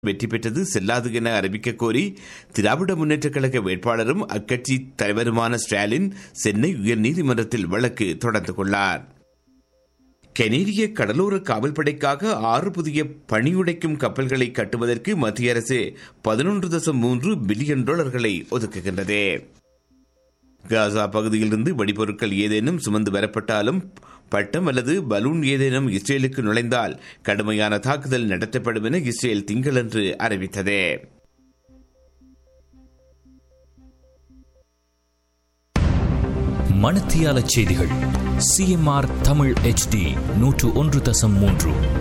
வெற்றி பெற்றது செல்லாது என அறிவிக்க கோரி திராவிட முன்னேற்றக் கழக வேட்பாளரும் அக்கட்சி தலைவருமான ஸ்டாலின் சென்னை உயர்நீதிமன்றத்தில் வழக்கு தொடர்ந்து கொண்டார் கனேடிய கடலோர காவல்படைக்காக ஆறு புதிய பணியுடைக்கும் கப்பல்களை கட்டுவதற்கு மத்திய அரசு பதினொன்று தசம் மூன்று பில்லியன் டாலர்களை ஒதுக்குகின்றது காசா பகுதியிலிருந்து வெடிபொருட்கள் ஏதேனும் சுமந்து வரப்பட்டாலும் பட்டம் அல்லது பலூன் ஏதேனும் இஸ்ரேலுக்கு நுழைந்தால் கடுமையான தாக்குதல் நடத்தப்படும் என இஸ்ரேல் திங்களன்று அறிவித்தது மணத்தியால செய்திகள் சிஎம்ஆர் தமிழ் HD நூற்று ஒன்று தசம் மூன்று